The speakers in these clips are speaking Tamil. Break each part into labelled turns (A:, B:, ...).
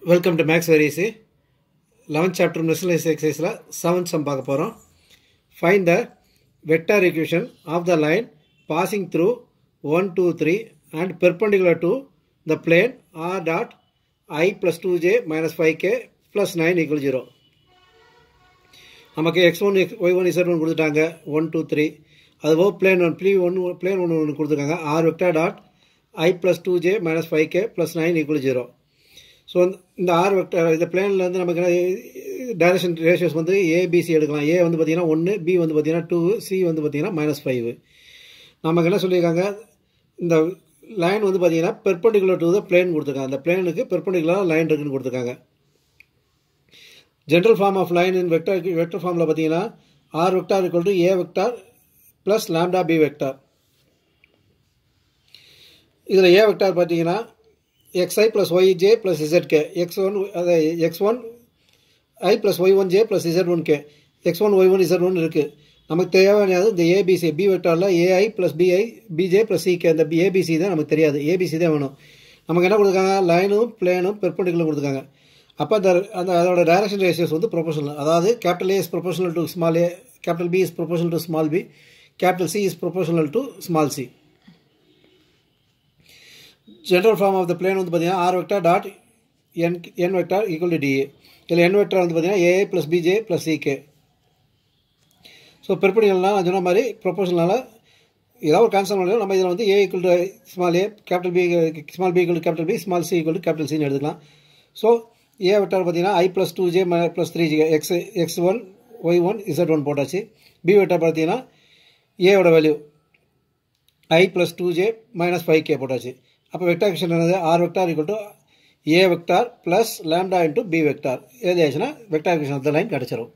A: வெல்கம் டு மேக்ஸ் வெரிசி லெவன்த் சாப்டர் மிஸ்லஸ் எக்ஸசைஸில் செவன்த் சம் பார்க்க போகிறோம் find the vector equation of the line passing through one two three and perpendicular to the plane R dot I plus two J minus five K plus nine equal zero நமக்கு X one X Y one Z one கொடுத்துட்டாங்க ஒன் டூ த்ரீ அதுபோக பிளேன் ஒன் ப்ளீ ஒன் பிளேன் ஒன்று ஒன்று கொடுத்துருக்காங்க R vector dot I plus two J minus five K plus nine equal zero so இந்த ஆர் வெக்டர் இந்த பிளேனில் வந்து நமக்கு டைரக்ஷன் ரேஷியோஸ் வந்து ஏபிசி எடுக்கலாம் ஏ வந்து பார்த்தீங்கன்னா ஒன்று பி வந்து பார்த்தீங்கன்னா டூ சி வந்து பார்த்தீங்கன்னா மைனஸ் ஃபைவ் நமக்கு என்ன சொல்லியிருக்காங்க இந்த லைன் வந்து பார்த்தீங்கன்னா பெர்பெண்டிகுலர் டு த பிளேன் கொடுத்துருக்காங்க அந்த பிளேனுக்கு பெர்பெண்டிகுலர் லைன் இருக்குன்னு கொடுத்துருக்காங்க general form of line in vector vector ஃபார்மில் பார்த்தீங்கன்னா R vector equal to A vector plus lambda B vector இதில் ஏ வெக்டார் பார்த்தீங்கன்னா xi plus yj plus zk x1 அது x1 i plus y1j plus z1k x1 y1 z1 இருக்குது நமக்கு தேவையானது இந்த ஏபிசி பி வெக்டாரில் A I plus B I B J plus C K இந்த ஏபிசி தான் நமக்கு தெரியாது ஏபிசி தான் வேணும் நமக்கு என்ன கொடுத்துருக்காங்க லைனும் பிளேனும் பெர்பெண்டிகுலர் கொடுத்துருக்காங்க அப்போ அந்த அந்த அதோட டைரக்ஷன் ரேஷியோஸ் வந்து ப்ரொபோஷனல் அதாவது capital A is proportional to small a capital B is proportional to small b capital C is proportional to small c general form of the plane வந்து பார்த்தீங்கன்னா R vector dot N N vector equal to D A இதில் என் வெக்டார் வந்து பார்த்தீங்கன்னா A A plus B J plus C K so பெருப்படிகள்லாம் நான் சொன்ன மாதிரி ப்ரொபோஷனலால் ஏதாவது ஒரு கேன்சல் பண்ணலாம் நம்ம இதில் வந்து A equal to small a capital B small b equal capital B small c equal to capital சின்னு எடுத்துக்கலாம் ஸோ ஏ வெக்டார் பார்த்தீங்கன்னா I plus two J plus three G X X one Y one Z one போட்டாச்சு பி வெக்டார் பார்த்தீங்கன்னா ஏவோட value I plus two J minus five K போட்டாச்சு அப்போ வெக்டார் எக்ஷன் என்னது R vector equal to A vector plus lambda into B vector எழுதியாச்சுன்னா vector equation அந்த லைன் கிடச்சிரும்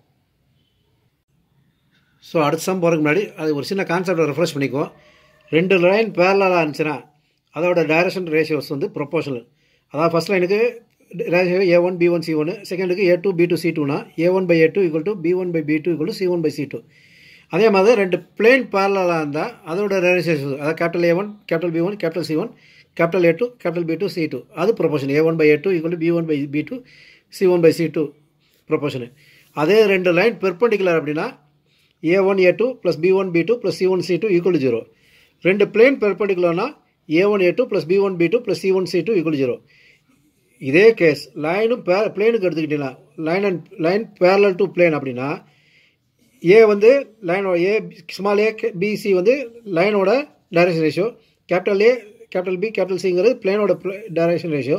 A: ஸோ அடுத்த சம் போகிறதுக்கு முன்னாடி அது ஒரு சின்ன கான்செப்டை ரெஃப்ரெஷ் பண்ணிக்குவோம் ரெண்டு லைன் பேரலாக இருந்துச்சுன்னா அதோட டைரக்ஷன் ரேஷியோஸ் வந்து ப்ரொப்போஷனல் அதாவது ஃபஸ்ட் லைனுக்கு ratio A one B one C ஒன்று செகண்டுக்கு A two B two C டூனா A one by A two equal to B one by B two equal to C one by C two அதே மாதிரி ரெண்டு பிளேன் பேரலாக இருந்தால் அதோட ரேஷியோஸ் அதாவது capital A one capital B one capital C one capital A2, capital B2, C2. அது proportion A1 by A2 equal to B1 by B2, C1 by C2 proportion. அதே ரெண்டு லைன் பெர்பெண்டிகுலர் அப்படின்னா A1 A2 plus B1 B2 plus C1 C2 equal to 0. ரெண்டு பிளேன் பெர்பெண்டிகுலர்னா A1 A2 plus B1 B2 plus C1 C2 equal to 0. இதே கேஸ் லைனும் பே பிளேனுக்கு எடுத்துக்கிட்டீங்கன்னா line and line parallel to plane அப்படின்னா ஏ வந்து லைனோட ஏ ஸ்மால் ஏ பிசி வந்து லைனோட direction ratio capital A capital B capital சிங்கிறது பிளேனோட டைரக்ஷன் ரேஷியோ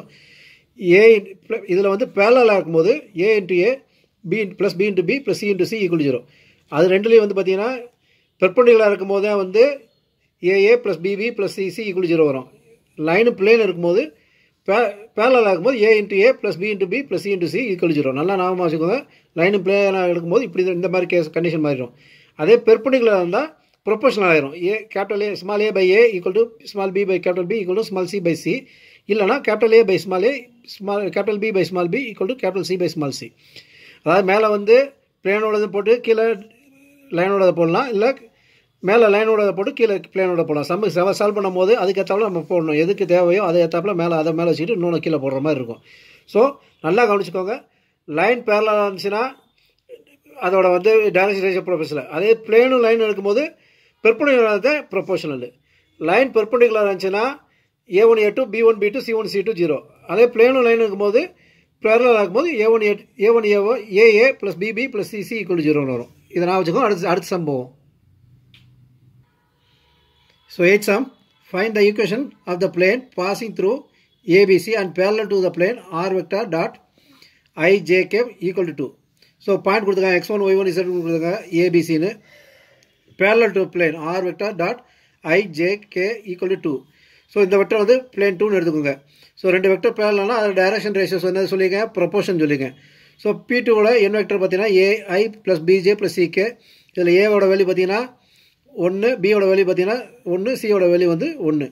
A: ஏ இதில் வந்து பேரலாக இருக்கும்போது A into A B plus B into B plus C into C equal zero அது ரெண்டுலேயும் வந்து பார்த்தீங்கன்னா பெர்பண்டிகுலராக இருக்கும்போது தான் வந்து A A plus B B plus C C equal zero வரும் லைனு பிளேன் இருக்கும்போது பே பேரலாக இருக்கும்போது A into A plus B into B plus C into C equal zero நல்லா ஞாபகமாக வச்சுக்கோங்க லைனு பிளேனாக எடுக்கும்போது இப்படி இந்த மாதிரி கேஸ் கண்டிஷன் மாறிடும் அதே பெர்பண்டிகுலராக இருந்தால் ப்ரொபோஷனல் ஆயிரும் A capital A small a by A equal to small b by capital B equal to small c by C இல்லைனா capital A by small a small capital B by small b equal to capital C by small c அதாவது மேலே வந்து பிளேனோடது போட்டு கீழே லைனோடதை போடலாம் இல்லை மேலே லைனோட போட்டு கீழே பிளேனோட போடலாம் சம்மு செவ சால்வ் பண்ணும் போது அதுக்கேற்றாப்புல நம்ம போடணும் எதுக்கு தேவையோ அதை ஏற்றாப்புல மேலே அதை மேலே வச்சுட்டு இன்னொன்று கீழே போடுற மாதிரி இருக்கும் ஸோ நல்லா கவனிச்சுக்கோங்க லைன் பேரலாக இருந்துச்சுன்னா அதோட வந்து டைரக்ஷன் ரேஷியோ ப்ரொஃபஸில் அதே பிளேனும் லைன் எடுக்கும்போது பெர்பண்டிகுலர் தான் ப்ரொபோஷனல் லைன் பெர்பண்டிகுலர் இருந்துச்சுன்னா A one A two B one B two C one C two zero அதே பிளேனும் லைன் இருக்கும்போது பேரலாக இருக்கும்போது A one A A one A A A plus B B plus C C equal ஜீரோன்னு வரும் இதை நான் வச்சுக்கோ அடுத்து அடுத்த சம்பவம் so eight sum find the equation of the plane passing through ABC and parallel to the plane R vector dot I J K equal to two so point கொடுத்துருக்காங்க X one Y one Z கொடுத்துருக்காங்க ஏபிசின்னு parallel to plane r vector dot i j k equal to 2 so இந்த வெக்டர் வந்து பிளேன் டூன்னு எடுத்துக்கோங்க ஸோ ரெண்டு வெக்டர் பேரலாம் அதோட டைரக்ஷன் ரேஷியோஸ் என்ன சொல்லியிருக்கேன் ப்ரொபோஷன் சொல்லியிருக்கேன் ஸோ பி டூவோட என் வெக்டர் பார்த்தீங்கன்னா A I plus B J plus C K இதில் ஏவோட வேல்யூ பார்த்தீங்கன்னா ஒன்று பியோட வேல்யூ பார்த்தீங்கன்னா ஒன்று சியோட வேல்யூ வந்து ஒன்று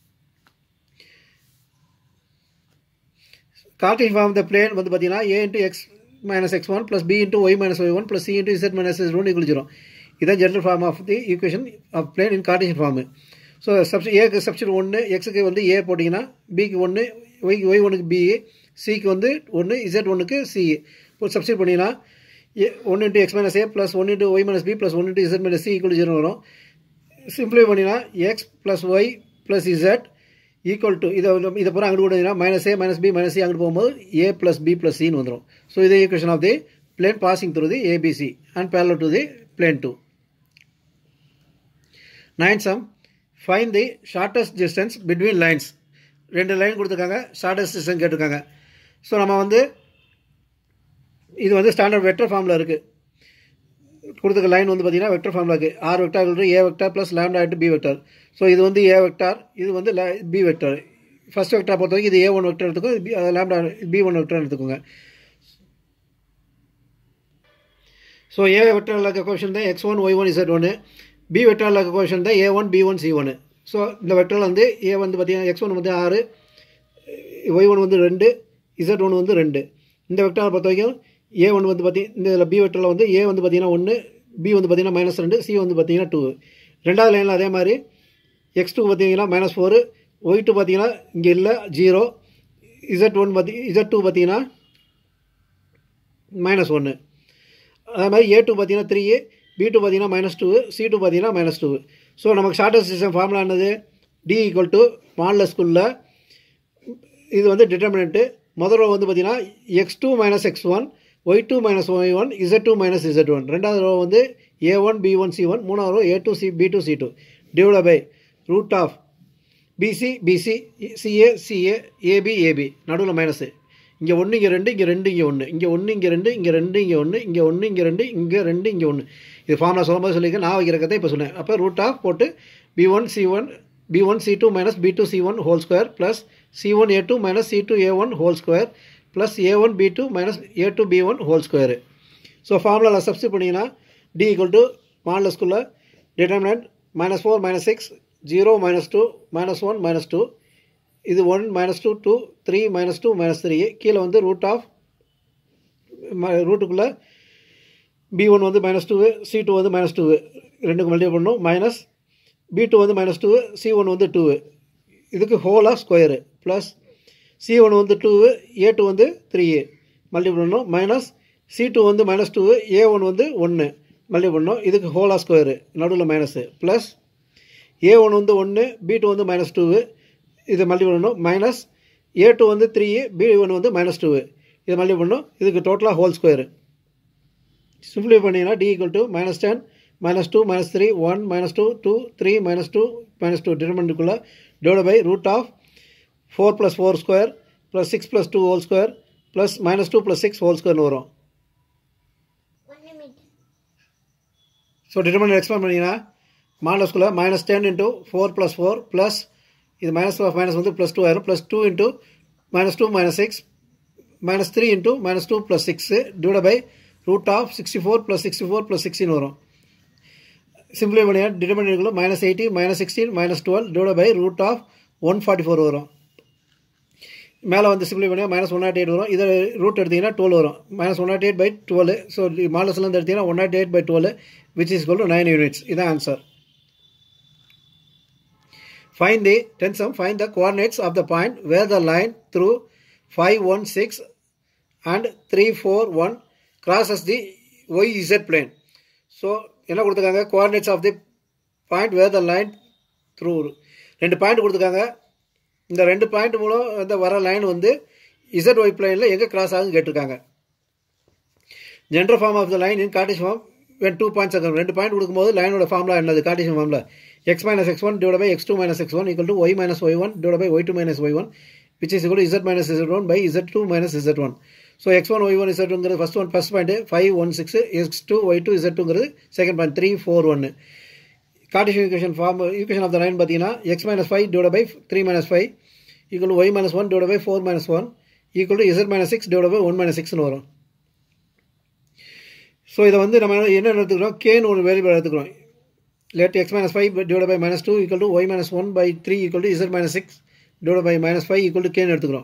A: கார்டிஷ் ஃபார்ம் த பிளேன் வந்து பார்த்தீங்கன்னா A into X minus X one plus B into Y minus Y one plus C into Z minus is one equal zero இதான் general form of the equation of plane in Cartesian form so subs ஏக்கு சப்ஸ்டியூட் ஒன்று எக்ஸுக்கு வந்து ஏ போட்டிங்கன்னா பிக்கு ஒன்று ஒய் ஒய் ஒனுக்கு பி சிக்கு வந்து ஒன்று இசட் ஒன்றுக்கு சி இப்போ சப்ஸ்டியூட் பண்ணிங்கன்னா A one into X minus A plus one into Y minus B plus one into Z minus C equal zero வரும் சிம்பிளை பண்ணினா X plus Y plus Z equal to இதை இதை பூரா அங்கிட்டு கொடுத்தீங்கன்னா minus A minus B minus C அங்கிட்டு போகும்போது ஏ ப்ளஸ் பி ப்ளஸ் சின்னு வந்துடும் ஸோ இது equation of the plane passing through the ABC and parallel to the plane two nine some fine the shortest distance between lines ரெண்டு லைன் கொடுத்துருக்காங்க ஷார்ட்டஸ்ட் டிஸ்டன்ஸ் கேட்டிருக்காங்க ஸோ நம்ம வந்து இது வந்து ஸ்டாண்டர்ட் வெக்டர் ஃபார்மில் இருக்குது கொடுத்துருக்க லைன் வந்து பார்த்தீங்கன்னா வெக்டர் ஃபார்மில் இருக்குது r vector a vector plus lambda into B vector so இது வந்து ஏ வெக்டார் இது வந்து பி வெக்டார் ஃபஸ்ட் வெக்டார் பொறுத்த வரைக்கும் இது ஏ ஒன் வெக்டர் எடுத்துக்கோ லேம்டா பி ஒன் வெக்டர் எடுத்துக்கோங்க ஸோ ஏ வெக்டரில் இருக்க கொஷன் தான் x one Y one z ஒன்று பி வெக்டரில் இருக்க கொஷன் தான் a one B one C ஒன்று ஸோ இந்த வெக்டரில் வந்து ஏ வந்து பார்த்தீங்கன்னா எக்ஸ் ஒன் வந்து ஆறு ஒய் ஒன் வந்து ரெண்டு இசட் ஒன் வந்து ரெண்டு இந்த வெக்டரை பொறுத்த வரைக்கும் ஏ ஒன் வந்து பார்த்தி இந்த இதில் பி வெக்டரில் வந்து ஏ வந்து பார்த்தீங்கன்னா ஒன்று பி வந்து பார்த்தீங்கன்னா மைனஸ் ரெண்டு சி வந்து பார்த்தீங்கன்னா டூ ரெண்டாவது லைனில் அதே மாதிரி எக்ஸ் டூ பார்த்தீங்கன்னா மைனஸ் ஃபோரு ஒய் டூ பார்த்தீங்கன்னா இங்கே இல்லை ஜீரோ இசட் ஒன் பார்த்தி இசட் டூ பார்த்தீங்கன்னா மைனஸ் ஒன்று அதே மாதிரி ஏ டூ பார்த்தீங்கன்னா த்ரீ பி டூ பார்த்தீங்கன்னா மைனஸ் டூ சி டூ பார்த்தீங்கன்னா மைனஸ் டூ ஸோ நமக்கு ஷார்ட்டஸ்ட் சிஸ்டம் ஃபார்முலா என்னது டி ஈக்குவல் டு மாடல ஸ்கூலில் இது வந்து டிட்டர்மினண்ட்டு முதல் ரோ வந்து பார்த்தீங்கன்னா x two minus X one y two minus Y one z two minus z one ரெண்டாவது ரோ வந்து a one B one c one மூணாவது row a two c b two c two divide by root of bc bc ca ca ab ab நடுவில் மைனஸு இங்கே ஒன்று இங்கே ரெண்டு இங்கே ரெண்டு இங்கே ஒன்று இங்கே ஒன்று இங்கே ரெண்டு இங்கே ரெண்டு இங்கே ஒன்று இங்கே ஒன்று இங்கே ரெண்டு இங்கே ரெண்டு இங்கே ஒன்று இது ஃபார்முலா சொல்லும்போது சொல்லியிருக்கேன் நான் வைக்கிற கதை இப்போ சொன்னேன் அப்போ ரூட் ஆஃப் போட்டு b one c one B one C two minus b two C one whole square plus c one A two minus c two a one whole square plus a one B two minus a two B one whole square so ஃபார்முலாவில் சப்ஸ்டியூட் பண்ணிங்கன்னா டி ஈக்குவல் டு மாடலஸ்குள்ள determinant minus four minus six zero minus two minus one minus two இது one minus two two three minus two minus three கீழே வந்து ரூட் ஆஃப் ரூட்டுக்குள்ளே பி ஒன் வந்து மைனஸ் டூ சி டூ வந்து மைனஸ் டூ ரெண்டுக்கு மல்டிபிள் பண்ணணும் மைனஸ் பி டூ வந்து மைனஸ் டூ சி ஒன் வந்து டூ இதுக்கு ஹோலாக ஸ்கொயரு ப்ளஸ் சி ஒன் வந்து டூ ஏ டூ வந்து த்ரீ மல்டிபிள் பண்ணணும் மைனஸ் சி டூ வந்து மைனஸ் டூ ஏ ஒன் வந்து ஒன்று மல்டிபிள் பண்ணணும் இதுக்கு ஹோலாக ஸ்கொயரு நடுவில் மைனஸு ப்ளஸ் ஏ ஒன் வந்து ஒன்று பி டூ வந்து மைனஸ் டூ இதை மல்டிபிள் பண்ணணும் மைனஸ் ஏ டூ வந்து த்ரீ பி ஒன் வந்து மைனஸ் டூ இதை மல்டிபிள் பண்ணணும் இதுக்கு டோட்டலாக ஹோல் ஸ்கொயரு சிம்பிளை பண்ணிங்கன்னா d equal to minus ten minus two minus three one minus two two three minus two minus two டிட்டர்மெண்ட்டுக்குள்ளே divide by root of four plus four square plus six plus two whole square plus minus two plus six whole ஸ்கொயர்னு வரும் ஸோ டிட்டர்மெண்ட் எக்ஸ்பிளைன் பண்ணிங்கன்னா மாடலஸ்குள்ளே minus ten into four plus four plus இது மைனஸ் ஆஃப் மைனஸ் வந்து ப்ளஸ் டூ ஆயிரும் plus two into minus two minus six minus three into minus two plus six divide by root of sixty four plus sixty four plus sixteen வரும் சிம்பிளை பண்ணியா டிட்டர்மினேட்டுக்குள்ள minus eighteen minus sixteen minus twelve divide by root of one forty four வரும் மேலே வந்து சிம்பிளை பண்ணியா மைனஸ் ஒன் நாட் எயிட் வரும் இதை ரூட் எடுத்தீங்கன்னா டுவெல் வரும் minus one not eight by twelve so மாலஸ்லேருந்து எடுத்தீங்கன்னா one not eight by twelve which is equal to nine units இதான் answer Find the tensum, find the coordinates of the point where the line through 5, 1, 6 and 3, 4, 1 crosses the YZ plane. So, என்ன கொடுத்துருக்காங்க coordinates of the point where the line through ரெண்டு பாயிண்ட் கொடுத்துருக்காங்க இந்த ரெண்டு பாயிண்ட் மூலம் இந்த வர லைன் வந்து இசட் ஒய் பிளைனில் எங்கே கிராஸ் ஆகுன்னு கேட்டிருக்காங்க general form of the line in Cartesian form when two points இருக்கும் ரெண்டு பாயிண்ட் கொடுக்கும்போது லைனோட ஃபார்முலா என்னது கார்டிஷன் ஃபார்மில் x minus X one divide by x two minus X one equal to y minus Y one divide by y two minus Y one which is equal z minus z one by z two minus z one so x one Y one z ஒன்ங்கிறது first one first point five one six x two y two z டூங்கிறது செகண்ட் பாயிண்ட் த்ரீ ஃபோர் ஒன்று Cartesian equation form equation of the line பார்த்தீங்கன்னா x minus five divide by three minus five equal y minus one divide by four minus one equal to z minus six divide by one minus சிக்ஸ்னு வரும் ஸோ இதை வந்து நம்ம என்ன எடுத்துக்கிறோம் கேன்னு ஒரு வேரியபிள் எடுத்துக்கிறோம் let x minus 5 divided by minus 2 equal to y minus 1 by 3 equal to z minus 6 divided by minus 5 equal to k எடுத்துக்கிறோம்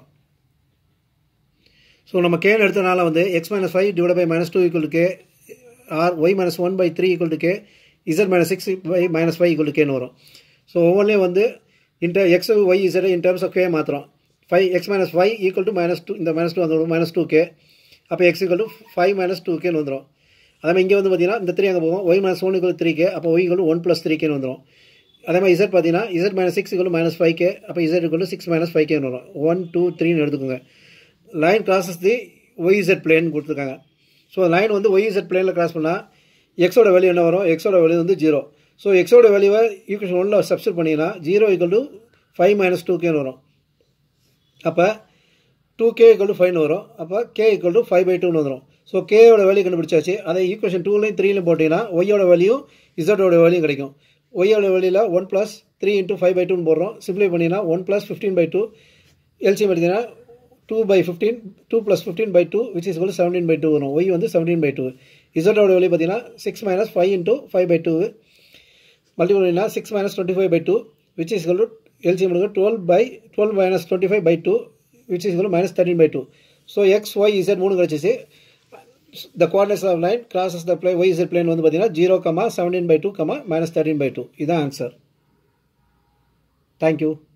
A: ஸோ நம்ம கேன்னு எடுத்தனால வந்து x minus five divide by minus two equal to k or y minus one by three equal to k z minus six by minus five equal to கேன்னு வரும் ஸோ ஒவ்வொன்றிலையும் வந்து இன்டர் x y z in terms of k மாத்திரம் five x minus five equal to minus two இந்த மைனஸ் டூ வந்துடும் மைனஸ் டூ கே அப்போ x equal to five minus two கேன்னு வந்துடும் அதே மாதிரி இங்கே வந்து பார்த்தீங்கன்னா இந்த த்ரீ அங்கே போகும் y minus one equal three k அப்போ y equal one plus three கேன்னு வந்துடும் அதே மாதிரி இசட் பார்த்தீங்கன்னா z minus six equal minus five k அப்போ z equal six minus five கேன்னு வரும் ஒன் டூ த்ரீன்னு எடுத்துக்கோங்க line crosses the y z plane கொடுத்துருக்காங்க ஸோ லைன் வந்து ஒய் இசட் பிளேனில் கிராஸ் பண்ணால் எக்ஸோட வேல்யூ என்ன வரும் எக்ஸோட வேல்யூ வந்து ஜீரோ ஸோ எக்ஸோட வேல்யூவை ஈக்குவேஷன் ஒன்றில் சப்ஸ்டிட் பண்ணிங்கன்னா zero equal to five minus two கேன்னு வரும் அப்போ டூ கே ஈக்குவல் டு ஃபைவ்னு வரும் அப்போ k equal to five by டூன்னு வந்துடும் ஸோ கேயோட வேல்யூ கண்டுபிடிச்சாச்சு அதை ஈக்குவேஷன் டூலையும் த்ரீலையும் போட்டிங்கன்னா ஒய்யோட வேல்யூ இசட்டோட வேல்யூ கிடைக்கும் ஒய்யோட வேல்யூவில் one plus three into five by டூன்னு போடுறோம் சிம்ப்ளை பண்ணிங்கன்னா one plus fifteen by two LCM எடுத்தீங்கன்னா two by fifteen two plus fifteen by two which is seventeen by two வரும் ஒய் வந்து செவன்டீன் பை டூ இசட்டோட வேல்யூ பார்த்தீங்கன்னா six minus five into five by two multiple பண்ணிங்கன்னா six minus twenty five by two which is to LCM எடுக்க twelve by twelve minus twenty five by two which is minus thirteen by two so x y z மூணு கிடச்சிச்சு the coordinates of line crosses the plane y z plane வந்து பார்த்தீங்கன்னா zero comma seventeen by two comma minus thirteen by two இதுதான் ஆன்சர் தேங்க்யூ